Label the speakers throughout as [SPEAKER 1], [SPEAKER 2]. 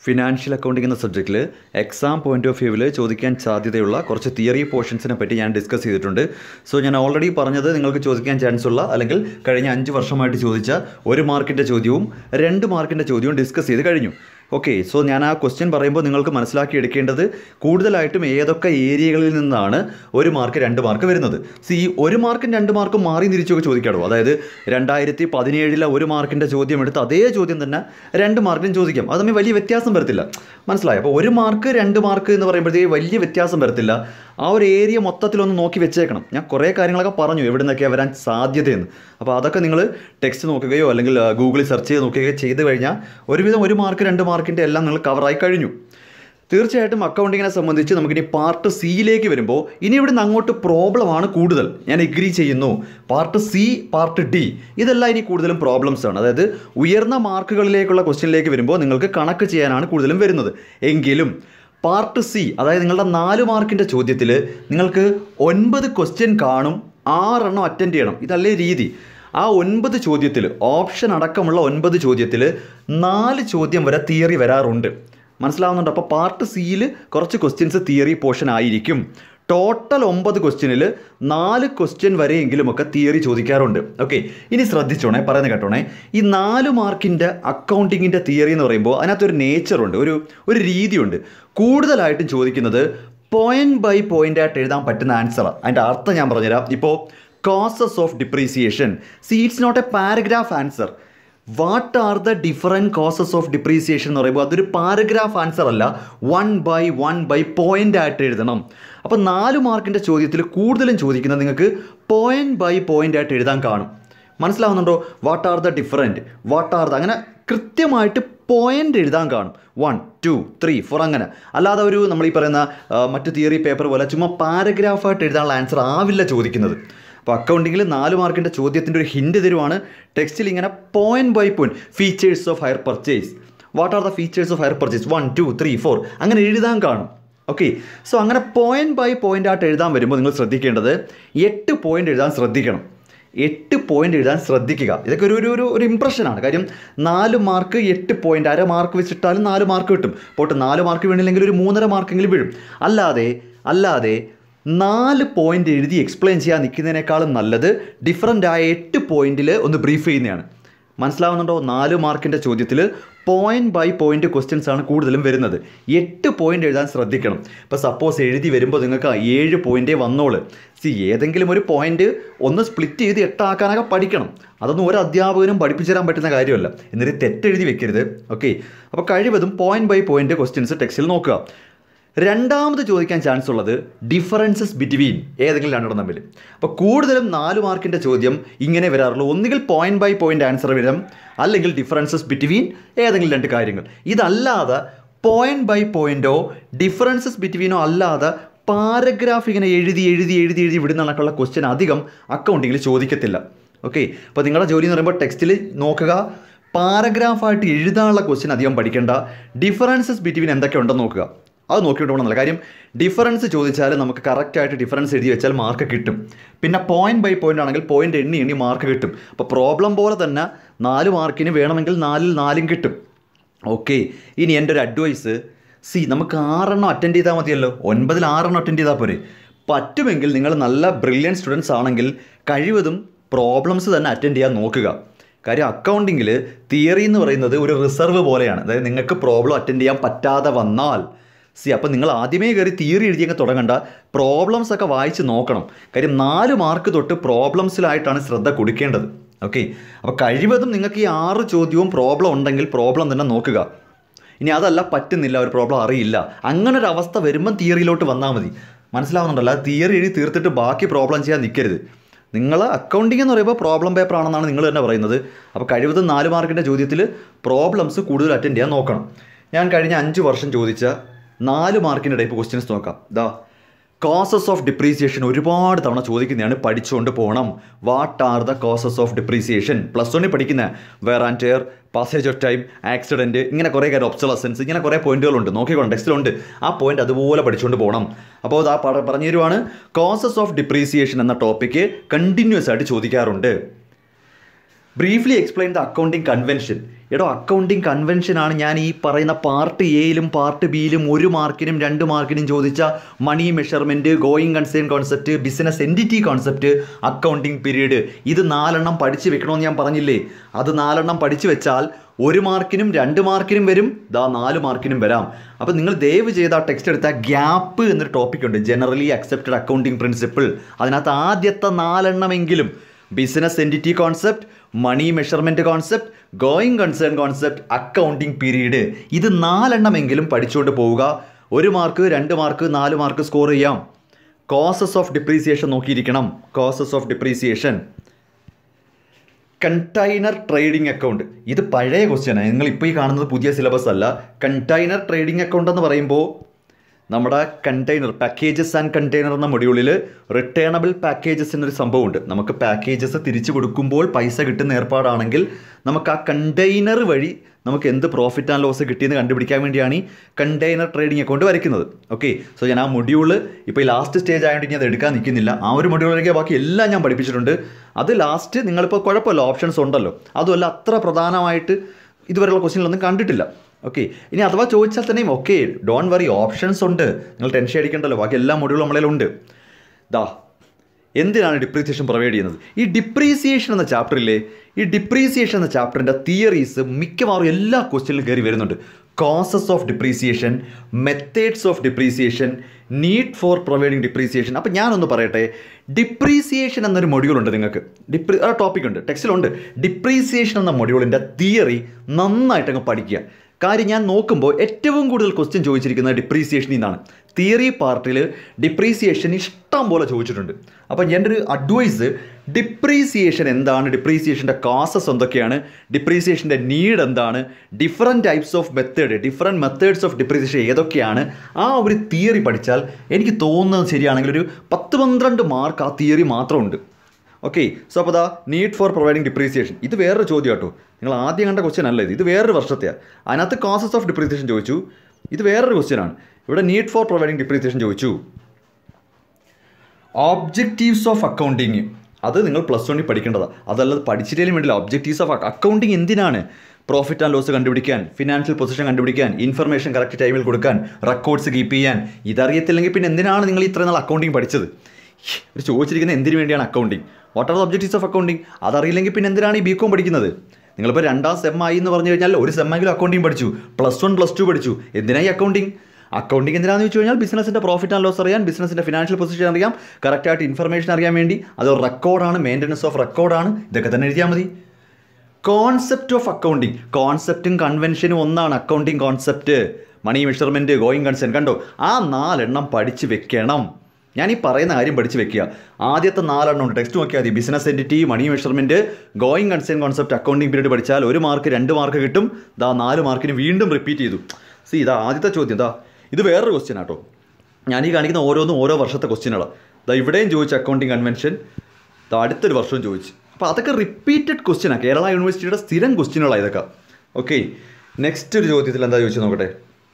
[SPEAKER 1] financial accounting എന്ന സബ്ജക്റ്റിൽ exam point of വ്യൂവിൽ ചോദിക്കാൻ സാധ്യതയുള്ള കുറച്ച് തിയറി പോർഷൻസിനെ പറ്റി ഞാൻ ഡിസ്കസ് ചെയ്തിട്ടുണ്ട് സോ ഞാൻ ഓൾറെഡി പറഞ്ഞത് നിങ്ങൾക്ക് ചോദിക്കാൻ ചാൻസ് ഉള്ള അല്ലെങ്കിൽ കഴിഞ്ഞ അഞ്ച് വർഷമായിട്ട് ചോദിച്ച ഒരു മാർക്കിൻ്റെ ചോദ്യവും രണ്ട് മാർക്കിൻ്റെ ചോദ്യവും ഡിസ്കസ് ചെയ്ത് കഴിഞ്ഞു ഓക്കെ സോ ഞാൻ ആ ക്വസ്റ്റ്യൻ പറയുമ്പോൾ നിങ്ങൾക്ക് മനസ്സിലാക്കി എടുക്കേണ്ടത് കൂടുതലായിട്ടും ഏതൊക്കെ ഏരിയകളിൽ നിന്നാണ് ഒരു മാർക്ക് രണ്ട് മാർക്ക് വരുന്നത് സി ഒരു മാർക്കും രണ്ട് മാർക്കും മാറി തിരിച്ചൊക്കെ ചോദിക്കാമോ അതായത് രണ്ടായിരത്തി പതിനേഴിലെ ഒരു മാർക്കിൻ്റെ ചോദ്യം എടുത്ത് അതേ ചോദ്യം തന്നെ രണ്ട് മാർക്കിനും ചോദിക്കാം അത് തമ്മിൽ വലിയ വ്യത്യാസം വരത്തില്ല മനസ്സിലായോ അപ്പോൾ ഒരു മാർക്ക് രണ്ട് മാർക്ക് എന്ന് പറയുമ്പോഴത്തേക്ക് വലിയ വ്യത്യാസം വരത്തില്ല ആ ഒരു ഏരിയ മൊത്തത്തിലൊന്ന് നോക്കി വെച്ചേക്കണം ഞാൻ കുറേ കാര്യങ്ങളൊക്കെ പറഞ്ഞു എവിടെ നിന്നൊക്കെയാണ് വരാൻ സാധ്യതയെന്ന് അപ്പോൾ അതൊക്കെ നിങ്ങൾ ടെക്സ്റ്റ് നോക്കുകയോ അല്ലെങ്കിൽ ആ, ഗൂഗിളിൽ സെർച്ച് ചെയ്ത് നോക്കുകയോ ചെയ്ത് കഴിഞ്ഞാൽ ഒരുവിധം ഒരു മാർക്ക് രണ്ട് മാർക്കിൻ്റെ എല്ലാം നിങ്ങൾ കവറായി കഴിഞ്ഞു തീർച്ചയായിട്ടും അക്കൗണ്ടിങ്ങിനെ സംബന്ധിച്ച് നമുക്കിനി പാർട്ട് സിയിലേക്ക് വരുമ്പോൾ ഇനി ഇവിടുന്ന് അങ്ങോട്ട് പ്രോബ്ലമാണ് കൂടുതൽ ഞാൻ എഗ്രി ചെയ്യുന്നു പാർട്ട് സി പാർട്ട് ഡി ഇതെല്ലാം ഇനി കൂടുതലും പ്രോബ്ലംസ് ആണ് അതായത് ഉയർന്ന മാർക്കുകളിലേക്കുള്ള ക്വസ്റ്റ്യനിലേക്ക് വരുമ്പോൾ നിങ്ങൾക്ക് കണക്ക് ചെയ്യാനാണ് കൂടുതലും വരുന്നത് എങ്കിലും പാർട്ട് സി അതായത് നിങ്ങളുടെ നാല് മാർക്കിൻ്റെ ചോദ്യത്തിൽ നിങ്ങൾക്ക് ഒൻപത് ക്വസ്റ്റ്യൻ കാണും ആറെണ്ണം അറ്റൻഡ് ചെയ്യണം ഇതല്ലേ രീതി ആ ഒൻപത് ചോദ്യത്തിൽ ഓപ്ഷൻ അടക്കമുള്ള ഒൻപത് ചോദ്യത്തിൽ നാല് ചോദ്യം വരെ തിയറി വരാറുണ്ട് മനസ്സിലാവുന്നുണ്ട് അപ്പോൾ പാർട്ട് സിയിൽ കുറച്ച് ക്വസ്റ്റ്യൻസ് തിയറി പോർഷൻ ആയിരിക്കും ടോട്ടൽ ഒമ്പത് ക്വസ്റ്റ്യനിൽ നാല് ക്വസ്റ്റ്യൻ വരെയെങ്കിലുമൊക്കെ തിയറി ചോദിക്കാറുണ്ട് ഓക്കെ ഇനി ശ്രദ്ധിച്ചോണേ പറയുന്നത് കേട്ടോണേ ഈ നാല് മാർക്കിൻ്റെ അക്കൗണ്ടിങ്ങിൻ്റെ തിയറി എന്ന് പറയുമ്പോൾ അതിനകത്തൊരു നേച്ചറുണ്ട് ഒരു ഒരു രീതിയുണ്ട് കൂടുതലായിട്ടും ചോദിക്കുന്നത് പോയിന്റ് ബൈ പോയിന്റ് ആയിട്ട് എഴുതാൻ പറ്റുന്ന ആൻസറാണ് അതിൻ്റെ അർത്ഥം ഞാൻ പറഞ്ഞുതരാം ഇപ്പോൾ causes of depreciation C it's not a paragraph answer what are the different causes of depreciation എന്ന് പറയുമ്പോൾ അതൊരു പാരഗ്രാഫ് ആൻസർ അല്ല one by one by point ആയിട്ട് എഴുതണം അപ്പോൾ നാല് മാർക്കിൻ്റെ ചോദ്യത്തിൽ കൂടുതലും ചോദിക്കുന്നത് നിങ്ങൾക്ക് പോയിന്റ് ബൈ പോയിന്റ് ആയിട്ട് എഴുതാൻ കാണും മനസ്സിലാവുന്നുണ്ടോ what are the different what are the അങ്ങനെ കൃത്യമായിട്ട് പോയിന്റ് എഴുതാൻ കാണും വൺ ടു ത്രീ ഫോർ അങ്ങനെ അല്ലാതെ ഒരു നമ്മൾ ഈ പറയുന്ന ആ, മറ്റ് തിയറി പേപ്പർ പോലെ ചുമ്മാ പാരഗ്രാഫായിട്ട് എഴുതാനുള്ള ആൻസർ ആവില്ല ചോദിക്കുന്നത് അപ്പോൾ അക്കൗണ്ടിങ്ങിൽ നാല് മാർക്കിൻ്റെ ചോദ്യത്തിൻ്റെ ഒരു ഹിൻഡ് തരുവാണ് ടെക്സ്റ്റിൽ ഇങ്ങനെ point by point features of hire purchase what are the features of hire purchase one two three four അങ്ങനെ എഴുതാൻ കാണും ഓക്കെ സോ അങ്ങനെ പോയിന്റ് ബൈ പോയിന്റ് ആയിട്ട് എഴുതാൻ വരുമ്പോൾ നിങ്ങൾ ശ്രദ്ധിക്കേണ്ടത് എട്ട് പോയിന്റ് എഴുതാൻ ശ്രദ്ധിക്കണം എട്ട് പോയിന്റ് എഴുതാൻ ശ്രദ്ധിക്കുക ഇതൊക്കെ ഒരു ഒരു ഒരു ഒരു ഇമ്പ്രഷനാണ് കാര്യം നാല് മാർക്ക് എട്ട് പോയിന്റ് അര മാർക്ക് വെച്ചിട്ടാലും നാല് മാർക്ക് കിട്ടും പോട്ട് നാല് മാർക്ക് വീണില്ലെങ്കിൽ ഒരു മൂന്നര മാർക്കെങ്കിലും വീഴും അല്ലാതെ അല്ലാതെ നാല് പോയിന്റ് എഴുതി എക്സ്പ്ലെയിൻ ചെയ്യാൻ നിൽക്കുന്നതിനേക്കാളും നല്ലത് ഡിഫറൻ്റ് ആയ എട്ട് പോയിന്റിൽ ഒന്ന് ബ്രീഫ് ചെയ്യുന്നതാണ് മനസ്സിലാവുന്നുണ്ടോ നാല് മാർക്കിൻ്റെ ചോദ്യത്തിൽ പോയിന്റ് ബൈ പോയിന്റ് ക്വസ്റ്റ്യൻസ് ആണ് കൂടുതലും വരുന്നത് എട്ട് പോയിന്റ് എഴുതാൻ ശ്രദ്ധിക്കണം ഇപ്പോൾ സപ്പോസ് എഴുതി വരുമ്പോൾ നിങ്ങൾക്ക് ആ ഏഴ് പോയിന്റേ വന്നോള് സി ഏതെങ്കിലും ഒരു പോയിന്റ് ഒന്ന് സ്പ്ലിറ്റ് ചെയ്ത് എട്ടാക്കാനൊക്കെ പഠിക്കണം അതൊന്നും ഒരു അധ്യാപകനും പഠിപ്പിച്ചു തരാൻ പറ്റുന്ന കാര്യമല്ല എന്നിട്ട് തെറ്റെഴുതി വെക്കരുത് ഓക്കെ അപ്പോൾ കഴിവതും പോയിന്റ് ബൈ പോയിന്റ് ക്വസ്റ്റ്യൻസ് ടെക്സ്റ്റിൽ നോക്കുക രണ്ടാമത് ചോദിക്കാൻ ചാൻസ് ഉള്ളത് ഡിഫറൻസസ് ബിറ്റ്വീൻ ഏതെങ്കിലും രണ്ടെണ്ണം തമ്മിൽ അപ്പോൾ കൂടുതലും നാല് മാർക്കിൻ്റെ ചോദ്യം ഇങ്ങനെ വരാറുള്ളൂ ഒന്നുകിൽ പോയിന്റ് ബൈ പോയിന്റ് ആൻസർ വരാം അല്ലെങ്കിൽ ഡിഫറൻസസ് ബിറ്റ്വീൻ ഏതെങ്കിലും രണ്ട് കാര്യങ്ങൾ ഇതല്ലാതെ പോയിന്റ് ബൈ പോയിന്റോ ഡിഫറൻസസ് ബിറ്റ്വീനോ അല്ലാതെ പാരഗ്രാഫ് ഇങ്ങനെ എഴുതി എഴുതി എഴുതി എഴുതി വിടുന്ന കണക്കുള്ള ക്വസ്റ്റ്യൻ അധികം അക്കൗണ്ടിങ്ങിൽ ചോദിക്കത്തില്ല ഓക്കെ അപ്പോൾ നിങ്ങളുടെ ജോലി എന്ന് പറയുമ്പോൾ ടെക്സ്റ്റിൽ നോക്കുക പാരഗ്രാഫായിട്ട് എഴുതാനുള്ള ക്വസ്റ്റ്യൻ അധികം പഠിക്കേണ്ട ഡിഫറൻസസ് ബിറ്റ്വീൻ എന്തൊക്കെ ഉണ്ടെന്ന് നോക്കുക അത് നോക്കിയിട്ട് പോകണമെന്നില്ല കാര്യം ഡിഫറൻസ് ചോദിച്ചാൽ നമുക്ക് കറക്റ്റായിട്ട് ഡിഫറൻസ് എഴുതി വെച്ചാൽ മാർക്ക് കിട്ടും പിന്നെ പോയിന്റ് ബൈ പോയിന്റ് ആണെങ്കിൽ പോയിന്റ് എണ്ണി എണ്ണി മാർക്ക് കിട്ടും അപ്പോൾ പ്രോബ്ലം പോലെ തന്നെ നാല് മാർക്കിന് വേണമെങ്കിൽ നാലിൽ നാലും കിട്ടും ഓക്കെ ഇനി എൻ്റെ ഒരു അഡ്വൈസ് സി നമുക്ക് ആറെണ്ണം അറ്റൻഡ് ചെയ്താൽ മതിയല്ലോ ഒൻപതിൽ ആറെണ്ണം അറ്റൻഡ് ചെയ്താൽ പോരെ പറ്റുമെങ്കിൽ നിങ്ങൾ നല്ല ബ്രില്യൻ സ്റ്റുഡൻസ് ആണെങ്കിൽ കഴിവതും പ്രോബ്ലംസ് തന്നെ അറ്റൻഡ് ചെയ്യാൻ നോക്കുക കാര്യം അക്കൗണ്ടിങ്ങിൽ തിയറി എന്ന് പറയുന്നത് ഒരു റിസർവ് പോലെയാണ് അതായത് നിങ്ങൾക്ക് പ്രോബ്ലം അറ്റൻഡ് ചെയ്യാൻ പറ്റാതെ വന്നാൽ സി അപ്പം നിങ്ങൾ ആദ്യമേ കയറി തിയറി എഴുതിയൊക്കെ തുടങ്ങണ്ട പ്രോബ്ലംസ് ഒക്കെ വായിച്ച് നോക്കണം കാര്യം നാല് മാർക്ക് തൊട്ട് പ്രോബ്ലംസിലായിട്ടാണ് ശ്രദ്ധ കൊടുക്കേണ്ടത് ഓക്കെ അപ്പോൾ കഴിവതും നിങ്ങൾക്ക് ഈ ആറ് ചോദ്യവും പ്രോബ്ലം ഉണ്ടെങ്കിൽ പ്രോബ്ലം തന്നെ നോക്കുക ഇനി അതല്ല പറ്റുന്നില്ല ഒരു പ്രോബ്ലം അറിയില്ല അങ്ങനെ ഒരു അവസ്ഥ വരുമ്പം തിയറിയിലോട്ട് വന്നാൽ മതി മനസ്സിലാവുന്നുണ്ടല്ലോ ആ തിയറി എഴുതി തീർത്തിട്ട് ബാക്കി പ്രോബ്ലം ചെയ്യാൻ നിൽക്കരുത് നിങ്ങൾ അക്കൗണ്ടിങ് എന്ന് പറയുമ്പോൾ പ്രോബ്ലം പേപ്പർ ആണെന്നാണ് നിങ്ങൾ തന്നെ പറയുന്നത് അപ്പോൾ കഴിവതും നാല് മാർക്കിൻ്റെ ചോദ്യത്തിൽ പ്രോബ്ലംസ് കൂടുതൽ അറ്റൻഡ് ചെയ്യാൻ നോക്കണം ഞാൻ കഴിഞ്ഞ അഞ്ച് വർഷം ചോദിച്ച നാല് മാർക്കിൻ്റെ ടൈപ്പ് ക്വസ്റ്റ്യൻസ് നോക്കാം ദാ കോസസ് ഓഫ് ഡിപ്രീസിയേഷൻ ഒരുപാട് തവണ ചോദിക്കുന്നതാണ് പഠിച്ചുകൊണ്ട് പോകണം what are the causes of depreciation plus വണ്ണിൽ പഠിക്കുന്ന wear and tear passage of time accident ഇങ്ങനെ കുറേ കാര്യം ഒബ്സലസൻസ് ഇങ്ങനെ കുറേ പോയിന്റുകളുണ്ട് നോക്കിക്കോണം ടെക്സ്റ്റിലുണ്ട് ആ പോയിന്റ് അതുപോലെ പഠിച്ചുകൊണ്ട് പോകണം അപ്പോൾ അത് ആ പട- പറഞ്ഞു തരുവാണ് കോസസ് ഓഫ് ഡിപ്രീസിയേഷൻ എന്ന ടോപ്പിക്ക് കണ്ടിന്യൂസ് ആയിട്ട് ചോദിക്കാറുണ്ട് briefly explain the accounting convention എടോ അക്കൗണ്ടിങ് കൺവെൻഷനാണ് ഞാൻ ഈ പറയുന്ന പാർട്ട് എയിലും പാർട്ട് ബിയിലും ഒരു മാർക്കിനും രണ്ട് മാർക്കിനും ചോദിച്ച money measurement going concern concept business entity concept accounting period ഇത് നാലെണ്ണം പഠിച്ച് വെക്കണമെന്ന് ഞാൻ പറഞ്ഞില്ലേ അത് നാലെണ്ണം പഠിച്ചു വെച്ചാൽ ഒരു മാർക്കിനും രണ്ട് മാർക്കിനും വരും ദാ നാല് മാർക്കിനും വരാം അപ്പോൾ നിങ്ങൾ ദയവ് ചെയ്ത് ആ ടെക്സ്റ്റ് എടുത്ത ഗ്യാപ്പ് എന്നൊരു ടോപ്പിക് ഉണ്ട് ജനറലി അക്സെപ്റ്റഡ് അക്കൗണ്ടിങ് പ്രിൻസിപ്പിൾ അതിനകത്ത് ആദ്യത്തെ നാലെണ്ണമെങ്കിലും business entity concept money measurement concept going concern concept accounting period ഇത് നാലെണ്ണമെങ്കിലും പഠിച്ചുകൊണ്ട് പോവുക ഒരു മാർക്ക് രണ്ട് മാർക്ക് നാല് മാർക്ക് സ്കോർ ചെയ്യാം കോസസ് ഓഫ് ഡിപ്രീസിയേഷൻ നോക്കിയിരിക്കണം causes of depreciation container trading account ഇത് പഴയ ക്വസ്റ്റ്യനാണ് നിങ്ങൾ ഇപ്പോൾ ഈ കാണുന്നത് പുതിയ സിലബസ് അല്ല കണ്ടെയ്നർ ട്രേഡിംഗ് അക്കൗണ്ട് എന്ന് പറയുമ്പോൾ നമ്മുടെ കണ്ടെയ്നർ പാക്കേജസ് ആൻഡ് കണ്ടെയ്നർ എന്ന മൊഡ്യൂളിൽ റിട്ടേണബിൾ പാക്കേജസ് എന്നൊരു സംഭവമുണ്ട് നമുക്ക് പാക്കേജസ് തിരിച്ചു കൊടുക്കുമ്പോൾ പൈസ കിട്ടുന്ന ഏർപ്പാടാണെങ്കിൽ നമുക്ക് ആ കണ്ടെയ്നർ വഴി നമുക്ക് എന്ത് പ്രോഫിറ്റ് ആൻഡ് ലോസ് കിട്ടിയെന്ന് കണ്ടുപിടിക്കാൻ വേണ്ടിയാണ് ഈ കണ്ടെയ്നർ ട്രേഡിംഗ് അക്കൗണ്ട് വരയ്ക്കുന്നത് ഓക്കെ സോ ഞാൻ ആ മൊഡ്യൂള് ഇപ്പോൾ ഈ ലാസ്റ്റ് സ്റ്റേജ് ആയതുകൊണ്ട് ഞാൻ അത് എടുക്കാൻ നിൽക്കുന്നില്ല ആ ഒരു മൊഡ്യൂളിലേക്ക് ബാക്കി എല്ലാം ഞാൻ പഠിപ്പിച്ചിട്ടുണ്ട് അത് ലാസ്റ്റ് നിങ്ങളിപ്പോൾ കുഴപ്പമില്ല ഓപ്ഷൻസ് ഉണ്ടല്ലോ അതുമല്ല അത്ര പ്രധാനമായിട്ട് ഇതുവരെയുള്ള ക്വസ്റ്റ്യനിലൊന്നും കണ്ടിട്ടില്ല ഓക്കെ ഇനി അഥവാ ചോദിച്ചാൽ തന്നെയും ഓക്കെ ഡോൺ വറി ഓപ്ഷൻസ് ഉണ്ട് നിങ്ങൾ ടെൻഷൻ അടിക്കണ്ടല്ലോ ബാക്കി എല്ലാ മൊഡ്യൂളും നമ്മളതിലുണ്ട് ദാ എന്തിനാണ് ഡിപ്രീസിയേഷൻ പ്രൊവൈഡ് ചെയ്യുന്നത് ഈ ഡിപ്രീസിയേഷൻ എന്ന ചാപ്റ്ററിലെ ഈ ഡിപ്രീസിയേഷൻ എന്ന ചാപ്റ്ററിൻ്റെ തിയറീസ് മിക്കവാറും എല്ലാ ക്വസ്റ്റ്യനിലും കയറി വരുന്നുണ്ട് causes of depreciation methods of depreciation need for providing depreciation അപ്പോൾ ഞാനൊന്ന് പറയട്ടെ ഡിപ്രീസിയേഷൻ എന്നൊരു മൊഡ്യൂൾ ഉണ്ട് നിങ്ങൾക്ക് ഡിപ്രി ആ ടോപ്പിക് ഉണ്ട് ടെക്സ്റ്റിലുണ്ട് ഡിപ്രീസിയേഷൻ എന്ന മൊഡ്യൂളിൻ്റെ തിയറി നന്നായിട്ട് അങ്ങ് പഠിക്കുക കാര്യം ഞാൻ നോക്കുമ്പോൾ ഏറ്റവും കൂടുതൽ ക്വസ്റ്റ്യൻ ചോദിച്ചിരിക്കുന്നത് ഡിപ്രീസിയേഷനിൽ നിന്നാണ് തിയറി പാർട്ടിൽ ഡിപ്രീസിയേഷൻ ഇഷ്ടം പോലെ ചോദിച്ചിട്ടുണ്ട് അപ്പം എൻ്റെ ഒരു അഡ്വൈസ് ഡിപ്രീസിയേഷൻ എന്താണ് ഡിപ്രീസിയേഷൻ്റെ കോസസ് എന്തൊക്കെയാണ് ഡിപ്രീസിയേഷൻ്റെ നീഡ് എന്താണ് different types of method different methods of depreciation ഏതൊക്കെയാണ് ആ ഒരു തിയറി പഠിച്ചാൽ എനിക്ക് തോന്നുന്നത് ശരിയാണെങ്കിൽ ഒരു പത്ത് പന്ത്രണ്ട് മാർക്ക് ആ തിയറി മാത്രമുണ്ട് ഓക്കെ സോ അപ്പോൾ ദാ നീഡ് ഫോർ പ്രൊവൈഡിങ് ഡിപ്രീസിയേഷൻ ഇത് വേറൊരു ചോദ്യം കേട്ടോ നിങ്ങൾ ആദ്യം കണ്ട ക്വസ്റ്റ്യൻ അല്ല ഇത് ഇത് വേറൊരു വർഷത്തെയാണ് അതിനകത്ത് കോസസ് ഓഫ് ഡിപ്രീസിയേഷൻ ചോദിച്ചു ഇത് വേറൊരു ക്വസ്റ്റ്യൻ ആണ് ഇവിടെ നീഡ് ഫോർ പ്രൊവൈഡിങ് ഡിപ്രീസിയേഷൻ ചോദിച്ചു ഓബ്ജക്റ്റീവ്സ് ഓഫ് അക്കൗണ്ടിങ് അത് നിങ്ങൾ പ്ലസ് വണ്ണിൽ പഠിക്കേണ്ടതാണ് അതല്ലാതെ പഠിച്ചിട്ടേലും വേണ്ടില്ല ഒബ്ജക്റ്റീവ്സ് ഓഫ് അക്കൗണ്ടിങ് എന്തിനാണ് പ്രോഫിറ്റ് ആൻഡ് ലോസ് കണ്ടുപിടിക്കാൻ ഫിനാൻഷ്യൽ പൊസിഷൻ കണ്ടുപിടിക്കാൻ ഇൻഫർമേഷൻ കറക്റ്റ് ടൈമിൽ കൊടുക്കാൻ റെക്കോർഡ്സ് കീപ്പ് ചെയ്യാൻ ഇതറിയത്തില്ലെങ്കിൽ പിന്നെ എന്തിനാണ് നിങ്ങൾ ഇത്രയും നാൾ അക്കൗണ്ടിങ് പഠിച്ചത് ഒരു ചോദിച്ചിരിക്കുന്നത് എന്തിനു വേണ്ടിയാണ് accounting what are the objectives of accounting അതറിയില്ലെങ്കിൽ പിന്നെ എന്തിനാണ് ഈ ബി കോം പഠിക്കുന്നത് നിങ്ങളിപ്പോൾ രണ്ടാം സെം ആയി എന്ന് പറഞ്ഞു കഴിഞ്ഞാൽ ഒരു സെമ്മെങ്കിലും അക്കൗണ്ടിങ് പഠിച്ചു പ്ലസ് വൺ പ്ലസ് ടു പഠിച്ചു എന്തിനായി അക്കൗണ്ടിങ് അക്കൗണ്ടിങ് എന്തിനാണെന്ന് വെച്ച് കഴിഞ്ഞാൽ ബിസിനസിൻ്റെ പ്രോഫിറ്റ് ആൻഡ് ലോസ് അറിയാൻ ബിസിനസിൻ്റെ ഫിനാൻഷ്യൽ പൊസിഷൻ അറിയാം കറക്റ്റായിട്ട് ഇൻഫർമേഷൻ അറിയാൻ വേണ്ടി അത് റെക്കോർഡാണ് മെയിൻ്റനൻസ് ഓഫ് റെക്കോർഡാണ് ഇതൊക്കെ തന്നെ എഴുതിയാൽ മതി കോൺസെപ്റ്റ് ഓഫ് അക്കൗണ്ടിങ് കോൺസെപ്റ്റും കൺവെൻഷനും ഒന്നാണ് accounting concept money measurement going concern കണ്ടോ ആ നാലെണ്ണം പഠിച്ച് വെക്കണം ഞാൻ ഈ പറയുന്ന കാര്യം പഠിച്ച് വെക്കുക ആദ്യത്തെ നാലെണ്ണം ഉണ്ട് ടെക്സ്റ്റ് നോക്കിയാൽ മതി business entity money measurement going concern concept accounting period പഠിച്ചാൽ ഒരു മാർക്ക് രണ്ട് മാർക്ക് കിട്ടും ദാ നാല് മാർക്കിന് വീണ്ടും റിപ്പീറ്റ് ചെയ്തു സി ഇതാ ആദ്യത്തെ ചോദ്യം ദാ ഇത് വേറൊരു ക്വസ്റ്റ്യൻ ആട്ടോ ഞാൻ ഈ കാണിക്കുന്ന ഓരോന്നും ഓരോ വർഷത്തെ ക്വസ്റ്റ്യനുകളാണ് ദാ ഇവിടെയും ചോദിച്ച അക്കൗണ്ടിങ് കൺവെൻഷൻ ദാ അടുത്തൊരു വർഷവും ചോദിച്ചു അപ്പോൾ അതൊക്കെ റിപ്പീറ്റഡ് ക്വസ്റ്റ്യനാണ് കേരള യൂണിവേഴ്സിറ്റിയുടെ സ്ഥിരം ക്വസ്റ്റ്യനുകളാണ് ഇതൊക്കെ ഓക്കെ നെക്സ്റ്റ് ഒരു ചോദ്യത്തിൽ എന്താ ചോദിച്ചു നോക്കട്ടെ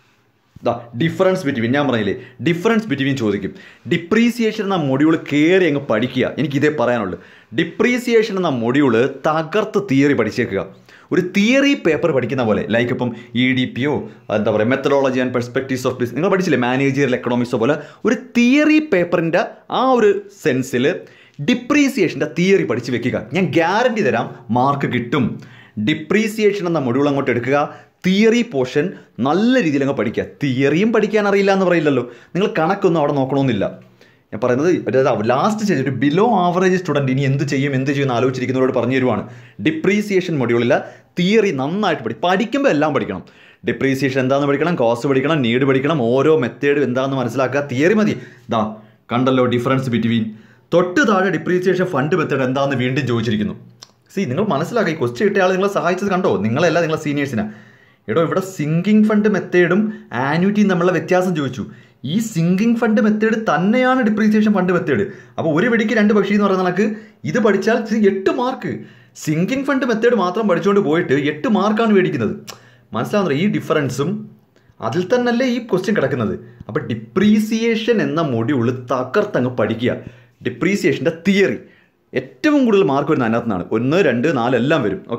[SPEAKER 1] ദാ ഡിഫറൻസ് ബിറ്റ്വീൻ ഞാൻ പറഞ്ഞില്ലേ ഡിഫറൻസ് ബിറ്റ്വീൻ ചോദിക്കും ഡിപ്രീസിയേഷൻ എന്ന മൊഡ്യൂൾ കയറി അങ്ങ് പഠിക്കുക എനിക്കിതേ പറയാനുള്ളൂ ഡിപ്രീസിയേഷൻ എന്ന മൊഡ്യൂള് തകർത്ത് തിയറി പഠിച്ചേക്കുക ഒരു തിയറി പേപ്പർ പഠിക്കുന്ന പോലെ ലൈക്ക് ഇപ്പം ഇ ഡി പി ഒ എന്താ പറയുക methodology and perspectives of business നിങ്ങൾ പഠിച്ചില്ലേ മാനേജിയറൽ എക്കണോമിക്സോ പോലെ ഒരു തിയറി പേപ്പറിൻ്റെ ആ ഒരു സെൻസിൽ ഡിപ്രീസിയേഷൻ്റെ തിയറി പഠിച്ച് വെക്കുക ഞാൻ ഗ്യാരണ്ടി തരാം മാർക്ക് കിട്ടും ഡിപ്രീസിയേഷൻ എന്ന മൊഡ്യൂൾ അങ്ങോട്ട് എടുക്കുക തിയറി പോർഷൻ നല്ല രീതിയിൽ അങ്ങ് പഠിക്കുക തിയറിയും പഠിക്കാൻ അറിയില്ല എന്ന് പറയില്ലല്ലോ നിങ്ങൾ കണക്കൊന്നും അവിടെ നോക്കണമെന്നില്ല ഞാൻ പറയുന്നത് ലാസ്റ്റ് സ്റ്റേജ് ഒരു ബിലോ ആവറേജ് സ്റ്റുഡൻറ്റ് ഇനി എന്ത് ചെയ്യും എന്ത് ചെയ്യും എന്ന് ആലോചിച്ചിരിക്കുന്നവരോട് പറഞ്ഞു തരുവാണ് ഡിപ്രീസിയേഷൻ മൊഡ്യൂളിൽ തിയറി നന്നായിട്ട് പഠി പഠിക്കുമ്പോൾ എല്ലാം പഠിക്കണം ഡിപ്രീസിയേഷൻ എന്താണെന്ന് പഠിക്കണം കോസ്റ്റ് പഠിക്കണം നീഡ് പഠിക്കണം ഓരോ മെത്തേഡും എന്താണെന്ന് മനസ്സിലാക്കുക തിയറി മതി ദാ കണ്ടല്ലോ ഡിഫറൻസ് ബിറ്റ്വീൻ തൊട്ട് താഴെ ഡിപ്രീസിയേഷൻ ഫണ്ട് മെത്തേഡ് എന്താണെന്ന് വീണ്ടും ചോദിച്ചിരിക്കുന്നു സി നിങ്ങൾ മനസ്സിലാക്കുക ഈ ക്വസ്റ്റ്യൻ ഇട്ട ആൾ നിങ്ങളെ സഹായിച്ചത് കണ്ടോ നിങ്ങളല്ല നിങ്ങളെ സീനിയേഴ്സിനാണ് എടോ ഇവിടെ സിങ്കിങ് ഫണ്ട് മെത്തേഡും ആനുവിറ്റിയും തമ്മിലുള്ള വ്യത്യാസം ചോദിച്ചു ഈ സിങ്കിങ് ഫണ്ട് മെത്തേഡ് തന്നെയാണ് ഡിപ്രീസിയേഷൻ ഫണ്ട് മെത്തേഡ് അപ്പോൾ ഒരു വെടിക്ക് രണ്ട് പക്ഷി എന്ന് പറയുന്ന കണക്ക് ഇത് പഠിച്ചാൽ ഇത് എട്ട് മാർക്ക് സിങ്കിങ് ഫണ്ട് മെത്തേഡ് മാത്രം പഠിച്ചുകൊണ്ട് പോയിട്ട് എട്ട് മാർക്കാണ് മേടിക്കുന്നത് മനസ്സിലാവുന്നില്ല ഈ ഡിഫറൻസും അതിൽ തന്നെയല്ലേ ഈ ക്വസ്റ്റ്യൻ കിടക്കുന്നത് അപ്പോൾ ഡിപ്രീസിയേഷൻ എന്ന മൊഡ്യൂള് തകർത്തങ്ങ് പഠിക്കുക ഡിപ്രീസിയേഷൻ്റെ തിയറി ഏറ്റവും കൂടുതൽ മാർക്ക് വരുന്ന അതിനകത്ത് നിന്നാണ് ഒന്ന് രണ്ട് നാല് എല്ലാം വരും ഓക്കെ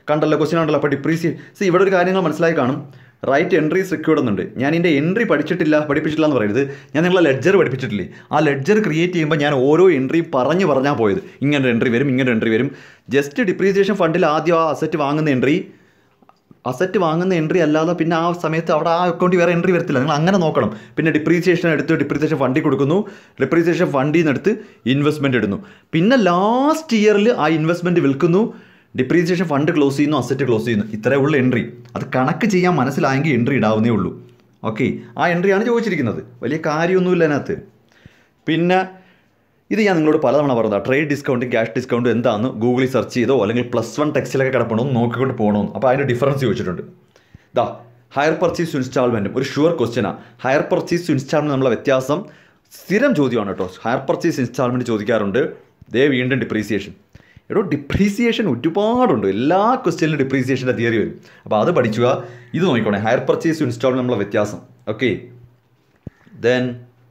[SPEAKER 1] കണ്ടല്ലോ ക്വസ്റ്റ്യൻ ഉണ്ടല്ലോ അപ്പോൾ ഡിപ്രീസിയേഷൻ സി ഇവിടെ ഒരു കാര്യങ്ങൾ മനസ്സിലായി കാണും റൈറ്റ് എൻട്രീസ് റിക്വേർഡ് എന്നുണ്ട് ഞാൻ എൻ്റെ എൻട്രി പഠിച്ചിട്ടില്ല പഠിപ്പിച്ചിട്ടില്ല എന്ന് പറയരുത് ഞാൻ നിങ്ങളെ ലെഡ്ജർ പഠിപ്പിച്ചിട്ടില്ലേ ആ ലെഡ്ജർ ക്രിയേറ്റ് ചെയ്യുമ്പോൾ ഞാൻ ഓരോ എൻട്രിയും പറഞ്ഞു പറഞ്ഞാൽ പോയത് ഇങ്ങനെ എൻട്രി വരും ഇങ്ങനെ എൻട്രി വരും ജസ്റ്റ് ഡിപ്രീസിയേഷൻ ഫണ്ടിൽ ആദ്യം ആ അസറ്റ് വാങ്ങുന്ന എൻട്രി അസറ്റ് വാങ്ങുന്ന എൻട്രി അല്ലാതെ പിന്നെ ആ സമയത്ത് അവിടെ ആ അക്കൗണ്ടിൽ വേറെ എൻട്രി വരത്തില്ല നിങ്ങൾ അങ്ങനെ നോക്കണം പിന്നെ ഡിപ്രീസിയേഷൻ എടുത്ത് ഡിപ്രീസിയേഷൻ ഫണ്ടിൽ കൊടുക്കുന്നു ഡിപ്രീസിയേഷൻ ഫണ്ടിൽ നിന്ന് എടുത്ത് ഇൻവെസ്റ്റ്മെൻറ്റ് ഇടുന്നു പിന്നെ ലാസ്റ്റ് ഇയറിൽ ആ ഇൻവെസ്റ്റ്മെൻറ്റ് വിൽക്കുന്നു ഡിപ്രീസിയേഷൻ ഫണ്ട് ക്ലോസ് ചെയ്യുന്നു അസറ്റ് ക്ലോസ് ചെയ്യുന്നു ഇത്രയേ ഉള്ളൂ എൻട്രി അത് കണക്ക് ചെയ്യാൻ മനസ്സിലായെങ്കിൽ എൻട്രി ഇടാവുന്നേ ഉള്ളൂ ഓക്കെ ആ എൻട്രിയാണ് ചോദിച്ചിരിക്കുന്നത് വലിയ കാര്യമൊന്നുമില്ല അതിനകത്ത് പിന്നെ ഇത് ഞാൻ നിങ്ങളോട് പലതവണ പറഞ്ഞതാണ് ട്രേഡ് ഡിസ്കൗണ്ടും ക്യാഷ് ഡിസ്കൗണ്ടും എന്താണെന്ന് ഗൂഗിളിൽ സെർച്ച് ചെയ്തോ അല്ലെങ്കിൽ പ്ലസ് വൺ ടെക്സ്റ്റിലൊക്കെ കിടപ്പണോ എന്ന് നോക്കിക്കൊണ്ട് പോകണമെന്ന് അപ്പോൾ അതിൻ്റെ ഡിഫറൻസ് ചോദിച്ചിട്ടുണ്ട് ദാ ഹയർ പർച്ചേസ് ഇൻസ്റ്റാൾമെൻറ്റും ഒരു ഷുവർ ക്വസ്റ്റ്യനാണ് ഹയർ പർച്ചേസ് ഇൻസ്റ്റാൾമെൻറ്റ് നമ്മളെ വ്യത്യാസം സ്ഥിരം ചോദ്യമാണ് കേട്ടോ ഹയർ പർച്ചേസ് ഇൻസ്റ്റാൾമെൻറ്റ് ചോദിക്കാറുണ്ട് ദേ വീണ്ടും ഡിപ്രീസിയേഷൻ എടോ ഡിപ്രീസിയേഷൻ ഒരുപാടുണ്ട് എല്ലാ ക്വസ്റ്റ്യനിലും ഡിപ്രീസിയേഷൻ്റെ തിയറി വരും അപ്പോൾ അത് പഠിക്കുക ഇത് നോക്കിക്കോണേ ഹയർ പർച്ചേസ് ഇൻസ്റ്റാൾമെൻറ്റ് നമ്മളെ വ്യത്യാസം ഓക്കെ ദെൻ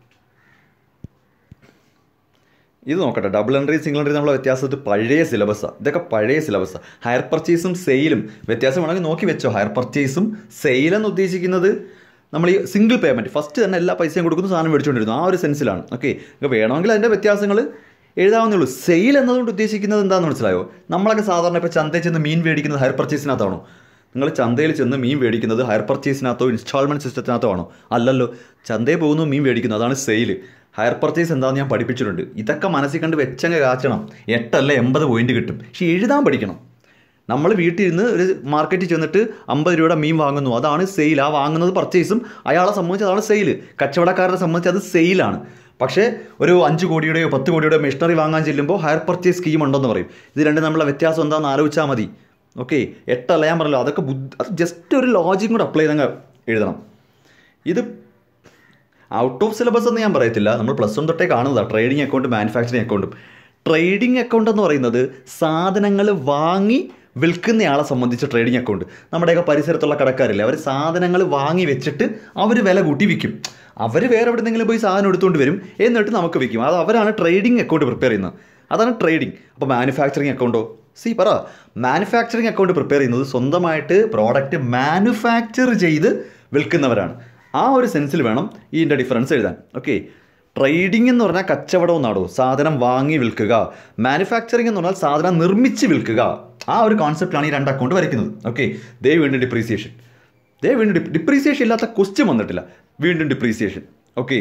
[SPEAKER 1] ഇത് നോക്കട്ടെ ഡബിൾ എൻട്രി സിംഗിൾ എൻട്രി നമ്മളെ വ്യത്യാസം ഇത് പഴയ സിലബസാണ് ഇതൊക്കെ പഴയ സിലബസാണ് ഹയർ പർച്ചേസും സെയിലും വ്യത്യാസം വേണമെങ്കിൽ നോക്കി വെച്ചോ ഹയർ പർച്ചേസും സെയിൽ എന്ന് ഉദ്ദേശിക്കുന്നത് നമ്മൾ ഈ സിംഗിൾ പേയ്മെൻറ്റ് ഫസ്റ്റ് തന്നെ എല്ലാ പൈസയും കൊടുക്കുന്നു സാധനം മേടിച്ചുകൊണ്ടിരുന്നു ആ ഒരു സെൻസിലാണ് ഓക്കെ വേണമെങ്കിൽ അതിൻ്റെ വ്യത്യാസങ്ങൾ എഴുതാവുന്നേ ഉള്ളൂ സെയിൽ എന്നതുകൊണ്ട് ഉദ്ദേശിക്കുന്നത് എന്താണെന്ന് മനസ്സിലായോ നമ്മളൊക്കെ സാധാരണ ഇപ്പോൾ ചന്തയിൽ ചെന്ന് മീൻ മേടിക്കുന്നത് ഹയർ പർച്ചേസിനകത്താണോ നിങ്ങൾ ചന്തയിൽ ചെന്ന് മീൻ മേടിക്കുന്നത് ഹയർ പർച്ചേസിനകത്തോ ഇൻസ്റ്റാൾമെൻറ്റ് സിസ്റ്റത്തിനകത്തോ ആണോ അല്ലല്ലോ ചന്തയിൽ പോകുന്നു മീൻ മേടിക്കുന്നു അതാണ് സെയിൽ ഹയർ പർച്ചേസ് എന്താണെന്ന് ഞാൻ പഠിപ്പിച്ചിട്ടുണ്ട് ഇതൊക്കെ മനസ്സിൽ കണ്ട് വെച്ചങ്ങ് കാച്ചണം എട്ടല്ല എൺപത് പോയിന്റ് കിട്ടും പക്ഷേ എഴുതാൻ പഠിക്കണം നമ്മൾ വീട്ടിൽ നിന്ന് ഒരു മാർക്കറ്റിൽ ചെന്നിട്ട് അമ്പത് രൂപയുടെ മീൻ വാങ്ങുന്നു അതാണ് സെയിൽ ആ വാങ്ങുന്നത് പർച്ചേസും അയാളെ സംബന്ധിച്ച് അതാണ് സെയിൽ കച്ചവടക്കാരനെ സംബന്ധിച്ച് അത് സെയിലാണ് പക്ഷേ ഒരു അഞ്ച് കോടിയുടെയോ പത്ത് കോടിയുടെയോ മെഷീനറി വാങ്ങാൻ ചെല്ലുമ്പോൾ ഹയർ പർച്ചേസ് സ്കീം ഉണ്ടെന്ന് പറയും ഇത് രണ്ടും നമ്മളെ വ്യത്യാസം എന്താണെന്ന് ആലോചിച്ചാൽ മതി ഓക്കെ എട്ടല്ല ഞാൻ പറഞ്ഞല്ലോ അതൊക്കെ ബുദ്ധി അത് ജസ്റ്റ് ഒരു ലോജിക്കും കൂടെ അപ്ലൈ ചെയ്തങ്ങ് എഴുതണം ഇത് ഔട്ട് ഓഫ് സിലബസ് എന്ന് ഞാൻ പറയത്തില്ല നമ്മൾ പ്ലസ് വൺ തൊട്ടേ കാണുന്നതാണ് ട്രേഡിംഗ് അക്കൗണ്ട് മാനുഫാക്ചറിങ് അക്കൗണ്ടും ട്രേഡിംഗ് അക്കൗണ്ട് എന്ന് പറയുന്നത് സാധനങ്ങൾ വാങ്ങി വിൽക്കുന്നയാളെ സംബന്ധിച്ച് ട്രേഡിംഗ് അക്കൗണ്ട് നമ്മുടെയൊക്കെ പരിസരത്തുള്ള കടക്കാരില്ലേ അവർ സാധനങ്ങൾ വാങ്ങി വെച്ചിട്ട് അവർ വില കൂട്ടി വിൽക്കും അവർ വേറെ എവിടെന്നെങ്കിലും പോയി സാധനം എടുത്തുകൊണ്ട് വരും എന്നിട്ട് നമുക്ക് വിൽക്കും അത് അവരാണ് ട്രേഡിംഗ് അക്കൗണ്ട് പ്രിപ്പയർ ചെയ്യുന്നത് അതാണ് ട്രേഡിംഗ് അപ്പോൾ മാനുഫാക്ചറിങ് അക്കൗണ്ടോ സി പറ മാനുഫാക്ചറിങ് അക്കൗണ്ട് പ്രിപ്പയർ ചെയ്യുന്നത് സ്വന്തമായിട്ട് പ്രോഡക്റ്റ് മാനുഫാക്ചർ ചെയ്ത് വിൽക്കുന്നവരാണ് ആ ഒരു സെൻസിൽ വേണം ഇതിൻ്റെ ഡിഫറൻസ് എഴുതാൻ ഓക്കെ ട്രേഡിംഗ് എന്ന് പറഞ്ഞാൽ കച്ചവടം എന്നാടോ സാധനം വാങ്ങി വിൽക്കുക മാനുഫാക്ചറിംഗ് എന്ന് പറഞ്ഞാൽ സാധനം നിർമ്മിച്ച് വിൽക്കുക ആ ഒരു കോൺസെപ്റ്റാണ് ഈ രണ്ട് അക്കൗണ്ട് വരയ്ക്കുന്നത് ഓക്കെ ദേ വീണ്ടും ഡിപ്രീസിയേഷൻ ദേ വീണ്ടും ഡിപ്രീസിയേഷൻ ഇല്ലാത്ത ക്വസ്റ്റ്യൻ വന്നിട്ടില്ല വീണ്ടും ഡിപ്രീസിയേഷൻ ഓക്കെ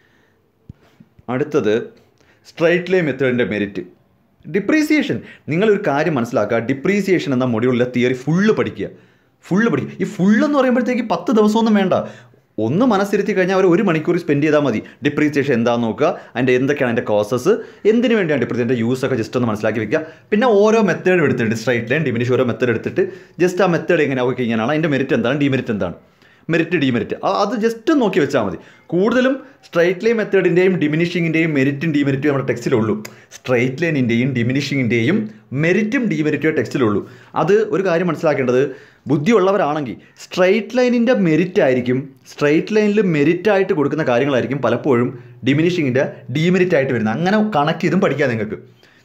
[SPEAKER 1] അടുത്തത് സ്ട്രൈറ്റ് ലൈൻ മെത്തേഡിൻ്റെ മെരിറ്റ് ഡിപ്രീസിയേഷൻ നിങ്ങളൊരു കാര്യം മനസ്സിലാക്കുക ഡിപ്രീസിയേഷൻ എന്ന മൊഡ്യൂളിലെ തിയറി ഫുള്ള് പഠിക്കുക ഫുള്ള് പഠിക്കുക ഈ ഫുള്ളെന്ന് പറയുമ്പോഴത്തേക്ക് പത്ത് ദിവസമൊന്നും വേണ്ട ഒന്ന് മനസ്സിരുത്തി കഴിഞ്ഞാൽ അവർ ഒരു മണിക്കൂർ സ്പെൻഡ് ചെയ്താൽ മതി ഡിപ്രീസിയേഷൻ എന്താണെന്ന് നോക്കുക അതിൻ്റെ എന്തൊക്കെയാണ് അതിൻ്റെ കോസസ് എന്തിനു വേണ്ടിയാണ് ഡിപ്രീസിയേഷൻ്റെ യൂസ് ഒക്കെ ജസ്റ്റ് ഒന്ന് മനസ്സിലാക്കി വെക്കുക പിന്നെ ഓരോ മെത്തേഡ് എടുത്തിട്ട് സ്ട്രൈറ്റ് ലൈൻ ഡിമിനിഷ് ഓരോ മെത്തേഡ് എടുത്തിട്ട് ജസ്റ്റ് ആ മെത്തേഡ് എങ്ങനെ ഓക്കെ ഇങ്ങനെയാണ് അതിൻ്റെ മെരിറ്റ് എന്താണ് ഡിമെരിറ്റ് എന്താണ് മെരിറ്റ് ഡിമെരിറ്റ് അത് ജസ്റ്റ് നോക്കി വെച്ചാൽ മതി കൂടുതലും സ്ട്രൈറ്റ് ലൈൻ മെത്തേഡിൻ്റെയും ഡിമിനിഷിങ്ങിൻ്റെയും മെരിറ്റും ഡിമെരിറ്റും നമ്മുടെ ടെക്സ്റ്റിലുള്ളൂ സ്ട്രൈറ്റ് ലൈനിൻ്റെയും ഡിമിനിഷിങ്ങിൻ്റെയും മെരിറ്റും ഡിമെരിറ്റും ടെക്സ്റ്റിലുള്ളൂ അത് ഒരു കാര്യം മനസ്സിലാക്കേണ്ടത് ബുദ്ധിയുള്ളവരാണെങ്കിൽ സ്ട്രൈറ്റ് ലൈനിൻ്റെ മെരിറ്റ് ആയിരിക്കും സ്ട്രൈറ്റ് ലൈനിൽ മെരിറ്റ് ആയിട്ട് കൊടുക്കുന്ന കാര്യങ്ങളായിരിക്കും പലപ്പോഴും ഡിമിനിഷിങ്ങിൻ്റെ ഡിമെരിറ്റ് ആയിട്ട് വരുന്നത് അങ്ങനെ കണക്ട് ചെയ്തും പഠിക്കാം നിങ്ങൾക്ക്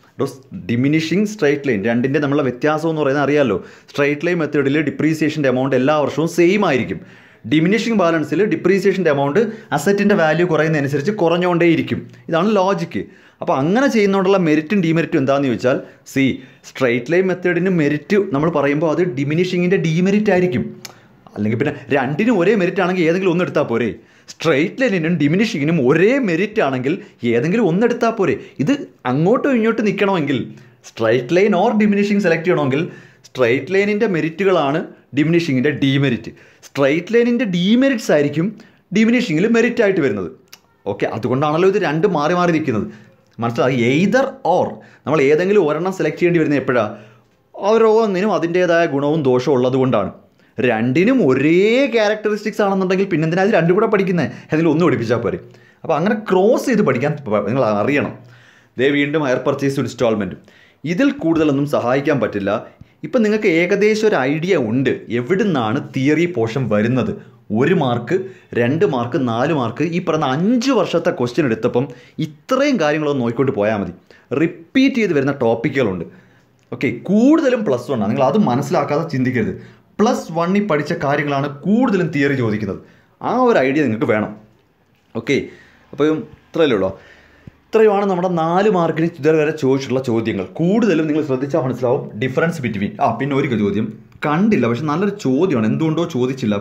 [SPEAKER 1] ഡിമിനിഷിങ് സ്ട്രൈറ്റ് ലൈൻ രണ്ടിൻ്റെ നമ്മളെ വ്യത്യാസം എന്ന് പറയുന്നത് അറിയാമല്ലോ സ്ട്രൈറ്റ് ലൈൻ മെത്തേഡിൽ ഡിപ്രീസിയേഷൻ്റെ എമൗണ്ട് എല്ലാ വർഷവും സെയിം ആയിരിക്കും ഡിമിനിഷിങ് ബാലൻസിൽ ഡിപ്രീസിയേഷൻ്റെ എമൗണ്ട് അസറ്റിൻ്റെ വാല്യൂ കുറയുന്നതനുസരിച്ച് കുറഞ്ഞുകൊണ്ടേയിരിക്കും ഇതാണ് ലോജിക്ക് അപ്പോൾ അങ്ങനെ ചെയ്യുന്നതുകൊണ്ടുള്ള മെരിറ്റും ഡിമെരിറ്റും എന്താണെന്ന് ചോദിച്ചാൽ സി സ്ട്രൈറ്റ് ലൈൻ മെത്തേഡിന് മെരിറ്റ് നമ്മൾ പറയുമ്പോൾ അത് ഡിമിനിഷിങ്ങിൻ്റെ ഡിമെരിറ്റ് ആയിരിക്കും അല്ലെങ്കിൽ പിന്നെ രണ്ടിനും ഒരേ മെരിറ്റ് ആണെങ്കിൽ ഏതെങ്കിലും ഒന്ന് എടുത്താൽ പോരെ സ്ട്രൈറ്റ് ലൈനിനും ഡിമിനിഷിങ്ങിനും ഒരേ മെരിറ്റ് ആണെങ്കിൽ ഏതെങ്കിലും ഒന്ന് എടുത്താൽ പോരെ ഇത് അങ്ങോട്ടും ഇങ്ങോട്ടും നിൽക്കണമെങ്കിൽ straight line or diminishing select ചെയ്യണമെങ്കിൽ സ്ട്രൈറ്റ് ലൈനിൻ്റെ മെരിറ്റുകളാണ് ഡിമിനിഷിങ്ങിൻ്റെ ഡിമെരിറ്റ് സ്ട്രൈറ്റ് ലൈനിൻ്റെ ഡിമെരിറ്റ്സ് ആയിരിക്കും ഡിമിനിഷിങ്ങിൽ മെരിറ്റ് ആയിട്ട് വരുന്നത് ഓക്കെ അതുകൊണ്ടാണല്ലോ ഇത് രണ്ട് മാറി മാറി നിൽക്കുന്നത് മനസ്സിലായി എയ്തർ ഓർ നമ്മൾ ഏതെങ്കിലും ഒരെണ്ണം സെലക്ട് ചെയ്യേണ്ടി വരുന്നത് എപ്പോഴാണ് ഓരോന്നിനും അതിൻ്റേതായ ഗുണവും ദോഷവും ഉള്ളത് കൊണ്ടാണ് രണ്ടിനും ഒരേ ക്യാരക്ടറിസ്റ്റിക്സ് ആണെന്നുണ്ടെങ്കിൽ പിന്നെ എന്തിനാ അത് രണ്ടും കൂടെ പഠിക്കുന്നത് ഏതെങ്കിലും ഒന്ന് പഠിപ്പിച്ചാൽ പോരെ അപ്പോൾ അങ്ങനെ ക്രോസ് ചെയ്ത് പഠിക്കാൻ പ- നിങ്ങൾ അറിയണം ദേ വീണ്ടും ഹയർ പർച്ചേസ് ഇൻസ്റ്റാൾമെൻറ്റും ഇതിൽ കൂടുതലൊന്നും സഹായിക്കാൻ പറ്റില്ല ഇപ്പം നിങ്ങൾക്ക് ഏകദേശം ഒരു ഐഡിയ ഉണ്ട് എവിടുന്നാണ് തിയറി പോർഷൻ വരുന്നത് ഒരു മാർക്ക് രണ്ട് മാർക്ക് നാല് മാർക്ക് ഈ പറയുന്ന അഞ്ച് വർഷത്തെ ക്വസ്റ്റ്യൻ എടുത്തപ്പം ഇത്രയും കാര്യങ്ങളൊന്ന് നോക്കിക്കൊണ്ട് പോയാൽ മതി റിപ്പീറ്റ് ചെയ്ത് വരുന്ന ടോപ്പിക്കുകളുണ്ട് ഓക്കെ കൂടുതലും പ്ലസ് വൺ ആണ് നിങ്ങൾ അത് മനസ്സിലാക്കാതെ ചിന്തിക്കരുത് പ്ലസ് വണ്ണിൽ പഠിച്ച കാര്യങ്ങളാണ് കൂടുതലും തിയറി ചോദിക്കുന്നത് ആ ഒരു ഐഡിയ നിങ്ങൾക്ക് വേണം ഓക്കെ അപ്പോൾ ഇത്രയല്ലേ ഉള്ളൂ ഇത്രയുമാണ് നമ്മുടെ നാല് മാർക്കിന് ഇതുവരെ ചോദിച്ചിട്ടുള്ള ചോദ്യങ്ങൾ കൂടുതലും നിങ്ങൾ ശ്രദ്ധിച്ചാൽ മനസ്സിലാവും ഡിഫറൻസ് ബിറ്റ്വീൻ ആ പിന്നെ ഒരു ചോദ്യം കണ്ടില്ല പക്ഷെ നല്ലൊരു ചോദ്യമാണ് എന്തുകൊണ്ടോ ചോദിച്ചില്ല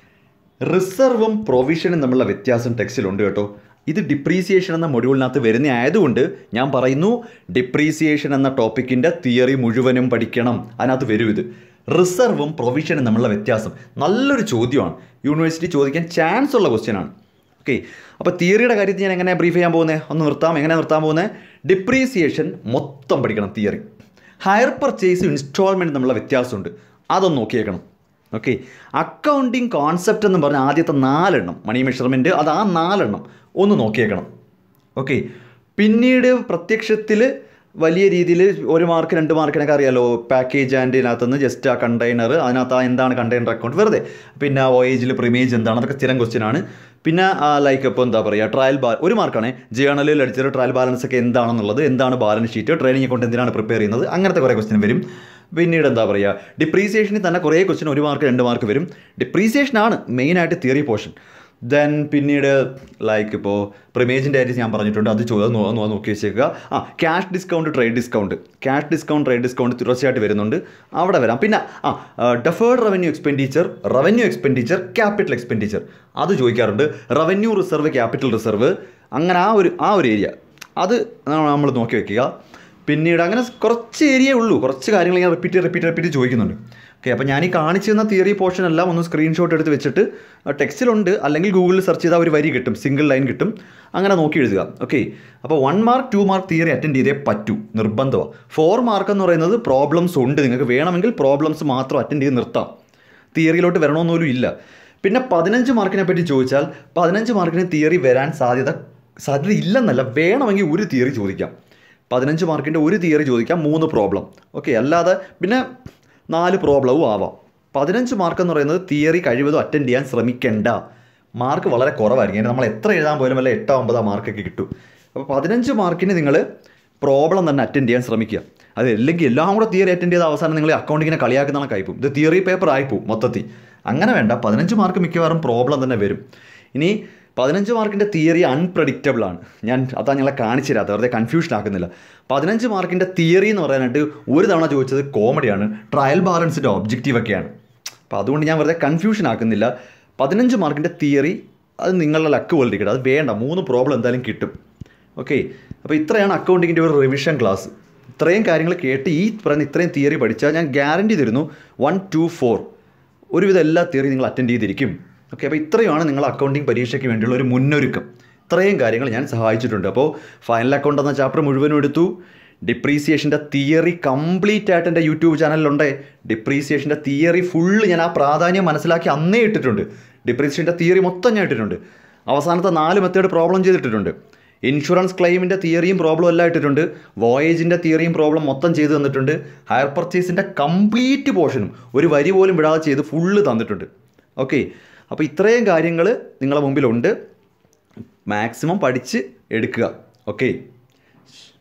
[SPEAKER 1] റിസർവും പ്രൊവിഷനും തമ്മിലുള്ള വ്യത്യാസം ടെക്സ്റ്റിലുണ്ട് കേട്ടോ ഇത് ഡിപ്രീസിയേഷൻ എന്ന മൊഡ്യൂളിനകത്ത് വരുന്ന ആയതുകൊണ്ട് ഞാൻ പറയുന്നു ഡിപ്രീസിയേഷൻ എന്ന ടോപ്പിക്കിൻ്റെ തിയറി മുഴുവനും പഠിക്കണം അതിനകത്ത് വരും ഇത് റിസർവും പ്രൊവിഷനും തമ്മിലുള്ള വ്യത്യാസം നല്ലൊരു ചോദ്യമാണ് യൂണിവേഴ്സിറ്റി ചോദിക്കാൻ ചാൻസ് ഉള്ള ക്വസ്റ്റ്യൻ ആണ് ഓക്കെ അപ്പോൾ തിയറിയുടെ കാര്യത്തിൽ ഞാൻ എങ്ങനെ ബ്രീഫ് ചെയ്യാൻ പോകുന്നത് ഒന്ന് നിർത്താം എങ്ങനെ നിർത്താൻ പോകുന്നത് ഡിപ്രീസിയേഷൻ മൊത്തം പഠിക്കണം തിയറി ഹയർ പർച്ചേസ് ഇൻസ്റ്റാൾമെൻറ്റ് തമ്മിലുള്ള വ്യത്യാസമുണ്ട് അതൊന്ന് നോക്കിയേക്കണം ഓക്കെ അക്കൗണ്ടിങ് കോൺസെപ്റ്റ് എന്ന് പറഞ്ഞ ആദ്യത്തെ നാലെണ്ണം മണി മെഷർമെൻറ്റ് അത് ആ നാലെണ്ണം ഒന്ന് നോക്കിയേക്കണം ഓക്കെ പിന്നീട് പ്രത്യക്ഷത്തിൽ വലിയ രീതിയിൽ ഒരു മാർക്ക് രണ്ട് മാർക്കിനൊക്കെ അറിയാലോ പാക്കേജ് ആൻഡ് ഇതിനകത്തുനിന്ന് ജസ്റ്റ് ആ കണ്ടെയ്നർ അതിനകത്ത് ആ എന്താണ് കണ്ടെയ്നർ അക്കൗണ്ട് വെറുതെ പിന്നെ വോയേജിൽ പ്രിമേജ് എന്താണ് അതൊക്കെ സ്ഥിരം ക്വസ്റ്റ്യൻ ആണ് പിന്നെ ലൈക്ക് ഇപ്പോൾ എന്താ പറയുക ട്രയൽ ബാ ഒരു മാർക്കാണ് ജേണലിൽ അടിച്ചൊരു ട്രയൽ ബാലൻസ് ഒക്കെ എന്താണെന്നുള്ളത് എന്താണ് ബാലൻസ് ഷീറ്റ് ട്രെയിനിങ് അക്കൗണ്ട് എന്തിനാണ് പ്രിപ്പയർ ചെയ്യുന്നത് അങ്ങനത്തെ കുറേ ക്വസ്റ്റ്യൻ വരും പിന്നീട് എന്താ പറയുക ഡിപ്രീസിയേഷനിൽ തന്നെ കുറേ ക്വസ്റ്റ്യൻ ഒരു മാർക്ക് രണ്ട് മാർക്ക് വരും ഡിപ്രീസിയേഷൻ ആണ് മെയിനായിട്ട് തിയറി പോർഷൻ ദെൻ പിന്നീട് ലൈക്ക് ഇപ്പോൾ പ്രിമേജിൻ്റെ കാര്യം ഞാൻ പറഞ്ഞിട്ടുണ്ട് അത് ചോ നോ നോ- നോക്കി വെച്ചേക്കുക ആ cash discount trade discount cash discount trade discount തീർച്ചയായിട്ട് വരുന്നുണ്ട് അവിടെ വരാം പിന്നെ ആ deferred revenue expenditure revenue expenditure capital expenditure അത് ചോദിക്കാറുണ്ട് റവന്യൂ റിസർവ് ക്യാപിറ്റൽ റിസർവ് അങ്ങനെ ആ ഒരു ആ ഒരു ഏരിയ അത് നമ്മൾ നോക്കി വെക്കുക പിന്നീട് അങ്ങനെ കുറച്ച് ഏരിയ ഉള്ളൂ കുറച്ച് കാര്യങ്ങൾ ഞാൻ റിപ്പീറ്റ് റിപ്പീറ്റ് റിപ്പീറ്റ് ചോദിക്കുന്നുണ്ട് ഓക്കെ അപ്പോൾ ഞാൻ ഈ കാണിച്ചു തന്ന തിയറി പോർഷൻ എല്ലാം ഒന്ന് സ്ക്രീൻഷോട്ട് എടുത്ത് വെച്ചിട്ട് ടെക്സ്റ്റിലുണ്ട് അല്ലെങ്കിൽ ഗൂഗിളിൽ സെർച്ച് ചെയ്താൽ ഒരു വരി കിട്ടും സിംഗിൾ ലൈൻ കിട്ടും അങ്ങനെ നോക്കി എഴുതുക ഓക്കെ അപ്പോൾ one mark two mark theory attend ചെയ്തേ പറ്റൂ നിർബന്ധമാണ് ഫോർ മാർക്ക് എന്ന് പറയുന്നത് പ്രോബ്ലംസ് ഉണ്ട് നിങ്ങൾക്ക് വേണമെങ്കിൽ പ്രോബ്ലംസ് മാത്രം അറ്റൻഡ് ചെയ്ത് നിർത്താം തിയറിയിലോട്ട് വരണമെന്നൊന്നും ഇല്ല പിന്നെ പതിനഞ്ച് മാർക്കിനെ പറ്റി ചോദിച്ചാൽ പതിനഞ്ച് മാർക്കിന് തിയറി വരാൻ സാധ്യത സാധ്യത ഇല്ലെന്നല്ല വേണമെങ്കിൽ ഒരു തിയറി ചോദിക്കാം പതിനഞ്ച് മാർക്കിൻ്റെ ഒരു തിയറി ചോദിക്കാം മൂന്ന് പ്രോബ്ലം ഓക്കെ അല്ലാതെ പിന്നെ നാല് പ്രോബ്ലവും ആവാം പതിനഞ്ച് മാർക്ക് എന്ന് പറയുന്നത് തിയറി കഴിവതും അറ്റൻഡ് ചെയ്യാൻ ശ്രമിക്കേണ്ട മാർക്ക് വളരെ കുറവായിരിക്കും അതിന് നമ്മൾ എത്ര എഴുതാൻ പോലും വല്ല എട്ടോ ഒമ്പതോ മാർക്കൊക്കെ കിട്ടും അപ്പോൾ പതിനഞ്ച് മാർക്കിന് നിങ്ങൾ പ്രോബ്ലം തന്നെ അറ്റൻഡ് ചെയ്യാൻ ശ്രമിക്കുക അത് അല്ലെങ്കിൽ എല്ലാം കൂടെ തിയറി അറ്റൻഡ് ചെയ്ത അവസാനം നിങ്ങൾ അക്കൗണ്ടിങ്ങിനെ കളിയാക്കുന്ന കണക്കായിപ്പോവും ഇത് തിയറി പേപ്പർ ആയിപ്പോവും മൊത്തത്തിൽ അങ്ങനെ വേണ്ട പതിനഞ്ച് മാർക്ക് മിക്കവാറും പ്രോബ്ലം തന്നെ വരും ഇനി പതിനഞ്ച് മാർക്കിൻ്റെ തിയറി അൺപ്രഡിക്റ്റബിൾ ആണ് ഞാൻ അതാ നിങ്ങളെ കാണിച്ചു തരാത്ത വെറുതെ കൺഫ്യൂഷൻ ആക്കുന്നില്ല പതിനഞ്ച് മാർക്കിൻ്റെ തിയറി എന്ന് പറയാനായിട്ട് ഒരു തവണ ചോദിച്ചത് കോമഡിയാണ് ട്രയൽ ബാലൻസിൻ്റെ ഒബ്ജക്റ്റീവ് ഒക്കെയാണ് അപ്പോൾ അതുകൊണ്ട് ഞാൻ വെറുതെ കൺഫ്യൂഷൻ ആക്കുന്നില്ല പതിനഞ്ച് മാർക്കിൻ്റെ തിയറി അത് നിങ്ങളുടെ ലക്ക് പോലെ ഇരിക്കട്ടെ അത് വേണ്ട മൂന്ന് പ്രോബ്ലം എന്തായാലും കിട്ടും ഓക്കെ അപ്പോൾ ഇത്രയാണ് അക്കൗണ്ടിങ്ങിൻ്റെ ഒരു റിവിഷൻ ക്ലാസ് ഇത്രയും കാര്യങ്ങൾ കേട്ട് ഈ പറയുന്ന ഇത്രയും തിയറി പഠിച്ചാൽ ഞാൻ ഗ്യാരണ്ടി തരുന്നു വൺ ടു ഫോർ ഒരുവിധം എല്ലാ തിയറി നിങ്ങൾ അറ്റൻഡ് ചെയ്തിരിക്കും ഓക്കെ അപ്പോൾ ഇത്രയുമാണ് നിങ്ങൾ അക്കൗണ്ടിങ് പരീക്ഷയ്ക്ക് വേണ്ടിയുള്ള ഒരു മുന്നൊരുക്കം ഇത്രയും കാര്യങ്ങൾ ഞാൻ സഹായിച്ചിട്ടുണ്ട് അപ്പോൾ ഫൈനൽ അക്കൗണ്ട് എന്ന ചാപ്റ്റർ മുഴുവനും എടുത്തു ഡിപ്രീസിയേഷൻ്റെ തിയറി കംപ്ലീറ്റ് ആയിട്ട് എൻ്റെ യൂട്യൂബ് ചാനലിലുണ്ട് ഡിപ്രീസിയേഷൻ്റെ തിയറി ഫുള്ള് ഞാൻ ആ പ്രാധാന്യം മനസ്സിലാക്കി അന്നേ ഇട്ടിട്ടുണ്ട് ഡിപ്രീസിയേഷൻ്റെ തിയറി മൊത്തം ഞാൻ ഇട്ടിട്ടുണ്ട് അവസാനത്തെ നാല് മെത്തേഡ് പ്രോബ്ലം ചെയ്തിട്ടിട്ടുണ്ട് ഇൻഷുറൻസ് ക്ലെയിമിൻ്റെ തിയറിയും പ്രോബ്ലം എല്ലാം ഇട്ടിട്ടുണ്ട് വോയേജിൻ്റെ തിയറിയും പ്രോബ്ലം മൊത്തം ചെയ്ത് തന്നിട്ടുണ്ട് ഹയർ പർച്ചേസിൻ്റെ കംപ്ലീറ്റ് പോർഷനും ഒരു വരി പോലും വിടാതെ ചെയ്ത് ഫുള്ള് തന്നിട്ടുണ്ട് ഓക്കെ അപ്പോൾ ഇത്രയും കാര്യങ്ങൾ നിങ്ങളുടെ മുമ്പിലുണ്ട് മാക്സിമം പഠിച്ച് എടുക്കുക ഓക്കെ